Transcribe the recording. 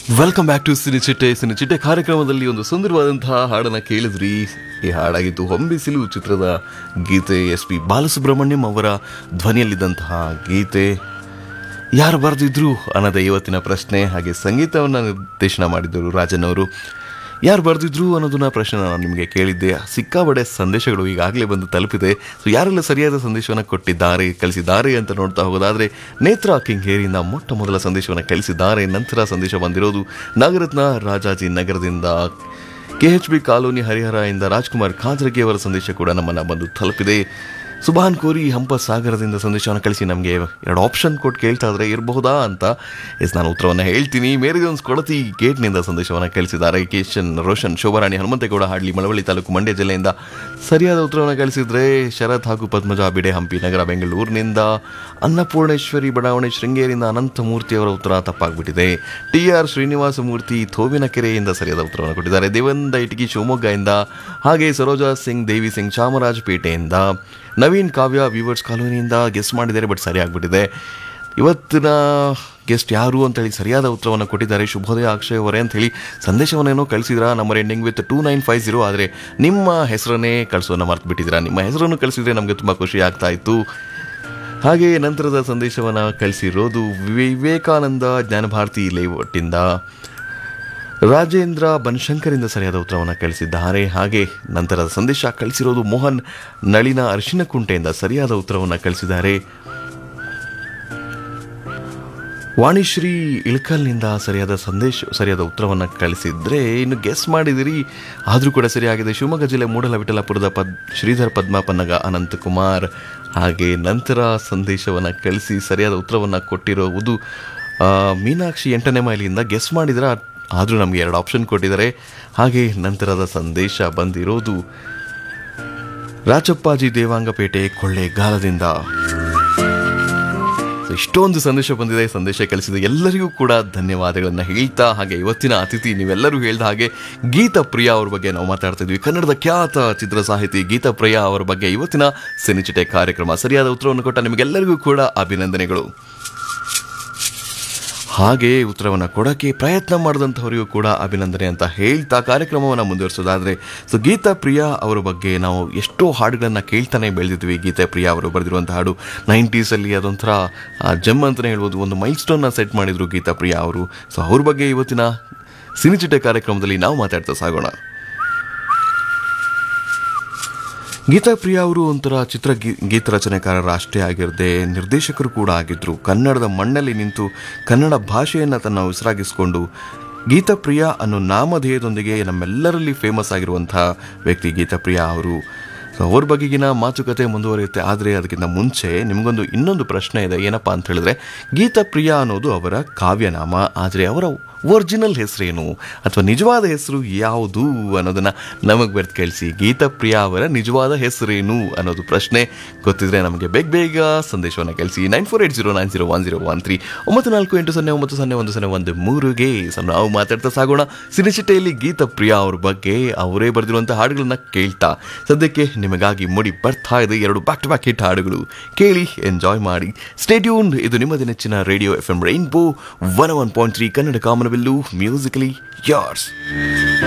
welcome back to ಸಿನಿಚಿಟ್ಟೆ ಸಿನಿಚಿಟ್ಟೆ ಕಾರ್ಯಕ್ರಮದಲ್ಲಿ ಒಂದು ಸುಂದರವಾದಂತಹ ಹಾಡನ್ನ ಕೇಳಿದ್ರಿ ಈ ಹಾಡಾಗಿತ್ತು ಹೊಂಬಿಸಿಲು ಚಿತ್ರದ ಗೀತೆ ಎಸ್ ಪಿ ಬಾಲಸುಬ್ರಹ್ಮಣ್ಯಂ ಅವರ ಧ್ವನಿಯಲ್ಲಿದ್ದಂತಹ ಗೀತೆ ಯಾರು ಬರೆದಿದ್ರು ಅನ್ನೋದೇ ಇವತ್ತಿನ ಪ್ರಶ್ನೆ ಹಾಗೆ ಸಂಗೀತವನ್ನು ನಿರ್ದೇಶನ ಮಾಡಿದ್ದರು ರಾಜನ್ ಅವರು ಯಾರು ಬರೆದಿದ್ರು ಅನ್ನೋದನ್ನ ಪ್ರಶ್ನೆ ನಾನು ನಿಮಗೆ ಕೇಳಿದ್ದೆ ಸಿಕ್ಕಾಬಡೆ ಸಂದೇಶಗಳು ಈಗಾಗಲೇ ಬಂದು ತಲುಪಿದೆ ಸೊ ಯಾರೆಲ್ಲ ಸರಿಯಾದ ಸಂದೇಶವನ್ನು ಕೊಟ್ಟಿದ್ದಾರೆ ಕಳಿಸಿದ್ದಾರೆ ಅಂತ ನೋಡ್ತಾ ಹೋಗೋದಾದ್ರೆ ನೇತ್ರ ಕಿಂಗೇರಿಯಿಂದ ಮೊಟ್ಟ ಮೊದಲ ಸಂದೇಶವನ್ನು ಕಳಿಸಿದ್ದಾರೆ ನಂತರ ಸಂದೇಶ ಬಂದಿರೋದು ನಾಗರತ್ನ ರಾಜಾಜಿ ನಗರದಿಂದ K H B colony Harihara ಇಂದ ರಾಜ್ಕುಮಾರ್ ಖಾದ್ರಗಿ ಅವರ ಸಂದೇಶ ಕೂಡ ನಮ್ಮನ್ನ ಬಂದು ತಲುಪಿದೆ ಸುಭಾನ್ ಕೋರಿ ಹಂಪ ಸಾಗರದಿಂದ ಸಂದೇಶವನ್ನು ಕಳಿಸಿ ನಮಗೆ ಎರಡು ಆಪ್ಷನ್ ಕೊಟ್ಟು ಕೇಳ್ತಾ ಇದ್ರೆ ಇರಬಹುದಾ ಅಂತ ಎಸ್ ನಾನು ಉತ್ತರವನ್ನು ಹೇಳ್ತೀನಿ ಮೇರಿದೊಂದು ಕೊಡತಿ ಗೇಟ್ನಿಂದ ಸಂದೇಶವನ್ನು ಕಳಿಸಿದ್ದಾರೆ ಕಿಶನ್ ರೋಷನ್ ಶೋಭರಾಣಿ ಹನುಮಂತೇಗೌಡ ಹಾಡ್ಲಿ ಮಳವಳ್ಳಿ ತಾಲೂಕು ಮಂಡ್ಯ ಜಿಲ್ಲೆಯಿಂದ ಸರಿಯಾದ ಉತ್ತರವನ್ನು ಕಳಿಸಿದ್ರೆ ಶರತ್ ಹಾಗೂ ಪದ್ಮಜ ಬಿಡೆ ಹಂಪಿ ನಗರ ಬೆಂಗಳೂರಿನಿಂದ ಅನ್ನಪೂರ್ಣೇಶ್ವರಿ ಬಡಾವಣೆ ಶೃಂಗೇರಿಯಿಂದ ಅನಂತಮೂರ್ತಿ ಅವರ ಉತ್ತರ ತಪ್ಪಾಗ್ಬಿಟ್ಟಿದೆ ಟಿ ಆರ್ ಶ್ರೀನಿವಾಸ ಮೂರ್ತಿ ಥೋವಿನ ಕೆರೆಯಿಂದ ಸರಿಯಾದ ಉತ್ತರವನ್ನು ಕೊಟ್ಟಿದ್ದಾರೆ ದೇವಂದ ಇಟಗಿ ಶಿವಮೊಗ್ಗದಿಂದ ಹಾಗೆ ಸರೋಜಾ ಸಿಂಗ್ ದೇವಿ ಸಿಂಗ್ ಚಾಮರಾಜಪೇಟೆಯಿಂದ ನವೀನ್ ಕಾವ್ಯ ವಿವರ್ಸ್ ಕಾಲೋನಿಯಿಂದ ಗೆಸ್ ಮಾಡಿದ್ದಾರೆ ಬಟ್ ಸರಿ ಆಗ್ಬಿಟ್ಟಿದೆ ಇವತ್ತಿನ ಗೆಸ್ಟ್ ಯಾರು ಅಂತೇಳಿ ಸರಿಯಾದ ಉತ್ತರವನ್ನು ಕೊಟ್ಟಿದ್ದಾರೆ ಶುಭೋದಯ ಅಕ್ಷಯ್ ಅವರೇ ಅಂತ ಹೇಳಿ ಸಂದೇಶವನ್ನೇನೋ ಕಳಿಸಿದ್ರ number ending with two nine five zero ಆದರೆ ನಿಮ್ಮ ಹೆಸರನ್ನೇ ಕಳಿಸೋನ್ನ ಮರ್ತು ಬಿಟ್ಟಿದ್ದೀರಾ ನಿಮ್ಮ ಹೆಸರನ್ನು ಕಳಿಸಿದ್ರೆ ನಮಗೆ ತುಂಬ ಖುಷಿ ಆಗ್ತಾ ಇತ್ತು ಹಾಗೆ ನಂತರದ ಸಂದೇಶವನ್ನು ಕಳಿಸಿರೋದು ವಿವೇಕಾನಂದ ಜ್ಞಾನಭಾರತಿ ಲೇಔಟಿಂದ ರಾಜೇಂದ್ರ ಬನಶಂಕರಿಂದ ಸರಿಯಾದ ಉತ್ತರವನ್ನು ಕಳಿಸಿದ್ದಾರೆ ಹಾಗೆ ನಂತರದ ಸಂದೇಶ ಕಳಿಸಿರೋದು ಮೋಹನ್ ನಳಿನ ಅರಿಶಿನಕುಂಟೆಯಿಂದ ಸರಿಯಾದ ಉತ್ತರವನ್ನು ಕಳಿಸಿದ್ದಾರೆ ವಾಣಿಶ್ರೀ ಇಳ್ಕಲ್ನಿಂದ ಸರಿಯಾದ ಸಂದೇಶ ಸರಿಯಾದ ಉತ್ತರವನ್ನು ಕಳಿಸಿದ್ರೆ ಇನ್ನು ಗೆಸ್ ಮಾಡಿದಿರಿ ಆದರೂ ಕೂಡ ಸರಿಯಾಗಿದೆ ಶಿವಮೊಗ್ಗ ಜಿಲ್ಲೆ ಮೂಡಲವಿಠಲಪುರದ ಪದ್ ಶ್ರೀಧರ್ ಪದ್ಮಾಪನ್ನಗ ಅನಂತಕುಮಾರ್ ಹಾಗೆ ನಂತರ ಸಂದೇಶವನ್ನು ಕಳಿಸಿ ಸರಿಯಾದ ಉತ್ತರವನ್ನು ಕೊಟ್ಟಿರುವುದು ಆ, ಮೀನಾಕ್ಷಿ ಎಂಟನೇ ಮೈಲಿಯಿಂದ ಗೆಸ್ ಮಾಡಿದ್ರೆ ಆದರೂ ನಮಗೆ ಎರಡು ಆಪ್ಷನ್ ಕೊಟ್ಟಿದ್ದಾರೆ ಹಾಗೆ ನಂತರದ ಸಂದೇಶ ಬಂದಿರೋದು ರಾಚಪ್ಪಾಜಿ ದೇವಾಂಗಪೇಟೆ ಕೊಳ್ಳೇಗಾಲದಿಂದ ಇಷ್ಟೊಂದು ಸಂದೇಶ ಬಂದಿದೆ ಸಂದೇಶ ಕಳಿಸಿದ ಎಲ್ಲರಿಗೂ ಕೂಡ ಧನ್ಯವಾದಗಳನ್ನು ಹೇಳ್ತಾ ಹಾಗೆ ಇವತ್ತಿನ ಅತಿಥಿ ನೀವೆಲ್ಲರೂ ಹೇಳ್ದ ಹಾಗೆ ಗೀತಾ ಪ್ರಿಯಾ ಅವ್ರ ಬಗ್ಗೆ ನಾವು ಮಾತಾಡ್ತಾ ಇದ್ವಿ ಕನ್ನಡದ ಖ್ಯಾತ ಚಿತ್ರ ಸಾಹಿತಿ ಗೀತಾ ಪ್ರಿಯಾ ಅವರ ಬಗ್ಗೆ ಇವತ್ತಿನ ಸಿನಿಚಿಟೆ ಕಾರ್ಯಕ್ರಮ ಸರಿಯಾದ ಉತ್ತರವನ್ನು ಕೊಟ್ಟ ನಿಮಗೆಲ್ಲರಿಗೂ ಕೂಡ ಅಭಿನಂದನೆಗಳು ಹಾಗೆ ಉತ್ತರವನ್ನು ಕೊಡೋಕ್ಕೆ ಪ್ರಯತ್ನ ಮಾಡಿದಂಥವರಿಗೂ ಕೂಡ ಅಭಿನಂದನೆ ಅಂತ ಹೇಳ್ತಾ ಕಾರ್ಯಕ್ರಮವನ್ನು ಮುಂದುವರಿಸೋದಾದರೆ ಸೊ ಗೀತಾ ಪ್ರಿಯಾ ಅವರ ಬಗ್ಗೆ ನಾವು ಎಷ್ಟೋ ಹಾಡುಗಳನ್ನು ಕೇಳ್ತಾನೆ ಬೆಳೆದಿದ್ವಿ ಗೀತಾ ಪ್ರಿಯಾ ಅವರು ಬರೆದಿರುವಂಥ ಹಾಡು ನೈಂಟೀಸಲ್ಲಿ ಅದೊಂಥರ ಆ, ಜಮ್ ಅಂತಲೇ ಹೇಳ್ಬೋದು ಒಂದು ಮೈಲ್ ಸ್ಟೋನ್ನ ಸೆಟ್ ಮಾಡಿದರು ಗೀತಾ ಪ್ರಿಯಾ ಅವರು ಸೊ ಅವ್ರ ಬಗ್ಗೆ ಇವತ್ತಿನ ಸಿನಿಚಿಟೆ ಕಾರ್ಯಕ್ರಮದಲ್ಲಿ ನಾವು ಮಾತಾಡ್ತಾ ಸಾಗೋಣ ಗೀತಾ ಪ್ರಿಯಾ ಅವರು ಒಂಥರ ಚಿತ್ರ ಗೀ- ಗೀತ ರಚನೆಕಾರರ ಅಷ್ಟೇ ಆಗಿರದೆ ನಿರ್ದೇಶಕರು ಕೂಡ ಆಗಿದ್ದರು ಕನ್ನಡದ ಮಣ್ಣಲ್ಲಿ ನಿಂತು ಕನ್ನಡ ಭಾಷೆಯನ್ನು ತನ್ನ ಉಸಿರಾಗಿಸಿಕೊಂಡು ಗೀತಪ್ರಿಯಾ ಅನ್ನೋ ನಾಮಧೇಯದೊಂದಿಗೆ ನಮ್ಮೆಲ್ಲರಲ್ಲಿ ಫೇಮಸ್ ಆಗಿರುವಂಥ ವ್ಯಕ್ತಿ ಗೀತಪ್ರಿಯಾ ಅವರು ಸೊ ಅವ್ರ ಬಗೆಗಿನ ಮಾತುಕತೆ ಮುಂದುವರಿಯುತ್ತೆ ಆದರೆ ಅದಕ್ಕಿಂತ ಮುಂಚೆ ನಿಮಗೊಂದು ಇನ್ನೊಂದು ಪ್ರಶ್ನೆ ಇದೆ ಏನಪ್ಪ ಅಂತ ಹೇಳಿದ್ರೆ ಗೀತಪ್ರಿಯಾ ಅನ್ನೋದು ಅವರ ಕಾವ್ಯನಾಮ ಆದರೆ ಅವರ ಒರಿಜಿನಲ್ ಹೆಸರೇನು ಅಥವಾ ನಿಜವಾದ ಹೆಸರು ಯಾವುದು ಅನ್ನೋದನ್ನ ನಮಗೆ ಬರ್ತು ಕಳಿಸಿ ಗೀತಪ್ರಿಯಾ ಅವರ ನಿಜವಾದ ಹೆಸರೇನು ಅನ್ನೋದು ಪ್ರಶ್ನೆ ಗೊತ್ತಿದ್ರೆ ನಮಗೆ ಬೇಗ ಬೇಗ ಸಂದೇಶವನ್ನು ಕಳಿಸಿ nine four eight zero nine zero one zero one three ಒಂಬತ್ತು ನಾಲ್ಕು ಎಂಟು ಸೊನ್ನೆ ಒಂಬತ್ತು ಸೊನ್ನೆ ಒಂದು ಸೊನ್ನೆ ಒಂದು ಮೂರುಗೆ ಸೊ ನಾವು ಮಾತಾಡ್ತಾ ಸಾಗೋಣ ಸಿನಿಚಿಟ್ಟೆಯಲ್ಲಿ ಗೀತಪ್ರಿಯಾ ಅವ್ರ ಬಗ್ಗೆ ಅವರೇ ಬರೆದಿರುವಂಥ ಹಾಡುಗಳನ್ನ ಕೇಳ್ತಾ ಸದ್ಯಕ್ಕೆ ನಿಮಗಾಗಿ ಮುಡಿ ಬರ್ತಾ ಇದೆ ಎರಡು ಬ್ಯಾಕ್ ಟು ಬ್ಯಾಕ್ ಹಿಟ್ ಹಾಡುಗಳು ಕೇಳಿ ಎಂಜಾಯ್ ಮಾಡಿ ಸ್ಟೇಟ್ಯೂನ್ ಇದು ನಿಮ್ಮದೇ ನೆಚ್ಚಿನ radio F M Rainbow one one point three Kannada ಕಾಮನವೆಲ್ಲು ಮ್ಯೂಸಿಕಲಿ ಯಾರ್ಸ್